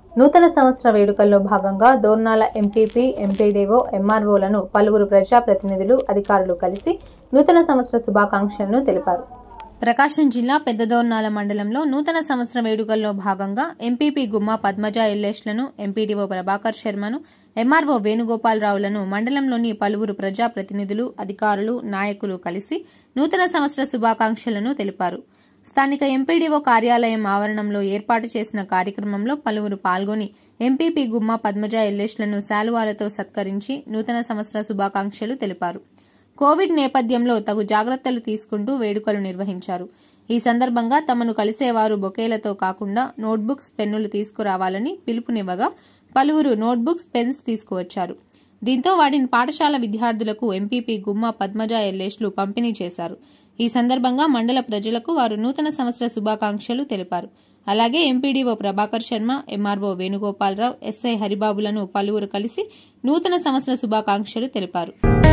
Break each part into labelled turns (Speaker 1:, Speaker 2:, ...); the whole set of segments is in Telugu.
Speaker 1: నూతన సంవత్సర వేడుకల్లో భాగంగా దోర్నాల ఎంపీపీ ఎంపీడీఓ ఎంఆర్ఓలను పలువురు ప్రజాప్రతినిధులు అధికారులు కలిసి నూతన సంవత్సర శుభాకాంక్షలను తెలిపారు ప్రకాశం జిల్లా పెద్దదోర్నాల మండలంలో నూతన సంవత్సర వేడుకల్లో భాగంగా ఎంపీపీ గుమ్మా పద్మజ ఎల్లేష్లను ఎంపీడీఓ ప్రభాకర్ శర్మను ఎంఆర్ఓ వేణుగోపాలరావులను మండలంలోని పలువురు ప్రజాప్రతినిధులు అధికారులు నాయకులు కలిసి నూతన సంవత్సర శుభాకాంక్షలను తెలిపారు స్థానిక ఎంపీడీఓ కార్యాలయం ఆవరణంలో ఏర్పాటు చేసిన కార్యక్రమంలో పలువురు పాల్గొని ఎంపీపీ గుమ్మా పద్మజ ఎల్లేష్లను శాలువాలతో సత్కరించి నూతన సంవత్సర శుభాకాంక్షలు తెలిపారు కోవిడ్ నేపథ్యంలో తగు జాగ్రత్తలు తీసుకుంటూ వేడుకలు నిర్వహించారు ఈ సందర్భంగా తమను కలిసేవారు బొకేలతో కాకుండా నోట్బుక్స్ పెన్నులు తీసుకురావాలని పిలుపునివ్వగా పలువురు నోట్బుక్స్ పెన్స్ తీసుకువచ్చారు దీంతో వాటిని పాఠశాల విద్యార్థులకు ఎంపీపీ గుమ్మా పద్మజ ఎల్లేష్లు పంపిణీ చేశారు ఈ సందర్భంగా మండల ప్రజలకు వారు నూతన సంవత్సర శుభాకాంక్షలు తెలిపారు అలాగే MPDO Prabhakar Sharma MRO Venugopala Rao SI హరిబాబులను పలువురు కలిసి నూతన సంవత్సర శుభాకాంక్షలు తెలిపారు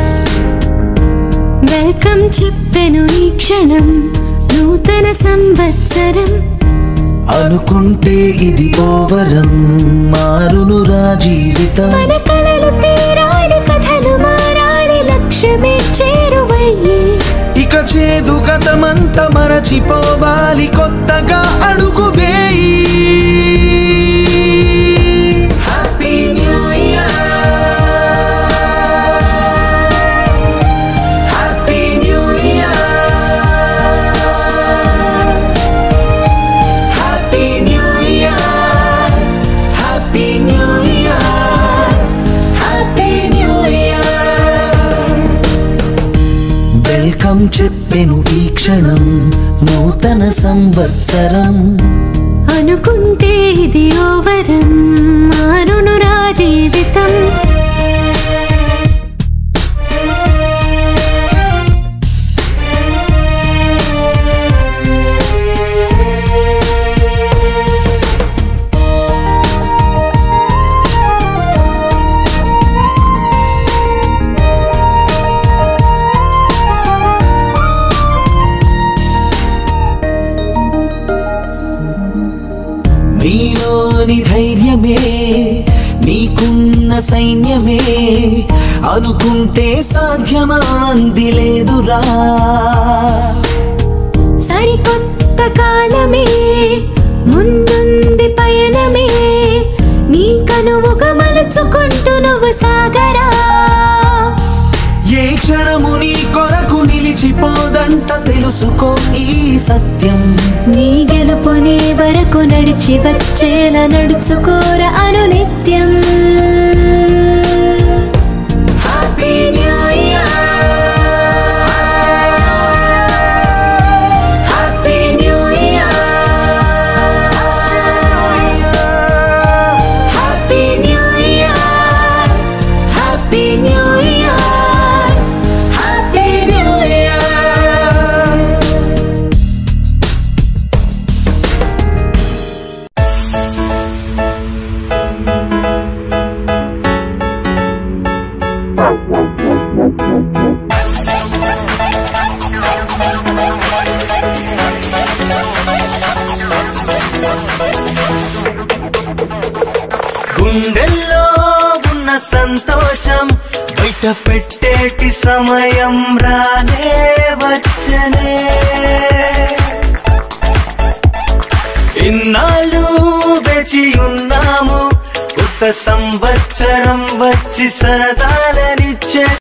Speaker 2: వెల్కమ్ చెప్పెను ఈ క్షణం నూతన సంవత్సరం
Speaker 3: అనుకుంటే ఇది ఓవరం మారునురా జీవితం
Speaker 2: మన కలలు తీరాలి కథలు మారాలి లక్ష్యమే చేరువయ్యి
Speaker 3: ఇక చేదు గతమంతా మరచిపోవాలి కొత్తగా అడుగు వేయి happy new year happy new year happy new year happy new year happy new year welcome చెప్పెను ఈ క్షణం నూతన సంవత్సరం
Speaker 2: అనుకుంటే ఇది ఓవరం మారునురా జీవితం
Speaker 3: నీలోని ధైర్యమే నీకున్న సైన్యమే అనుకుంటే సాధ్యమా అంది లేదురా
Speaker 2: సరికొత్త కాలమే ముందుంది పయనమే నీ కనువుగా మలుచుకుంటూ నువ్వు సాగరా
Speaker 3: ఏ క్షణము నీ కొరకు నిలిచిపోదంట తెలుసుకో ఈ సత్యం
Speaker 2: నీ గెలుపునే వరకు నడిచి వచ్చేలా నడుచుకోర అనునిత్యం
Speaker 3: happy new year happy new year
Speaker 2: happy new year happy new year
Speaker 3: happy new year
Speaker 4: గుండెల్లో ఉన్న సంతోషం బయట పెట్టేటి సమయం రానే వచ్చనే ఇన్నాళ్ళు వేచి ఉన్నాము కొత్త సంవత్సరం వచ్చి సరదాలనిచ్చే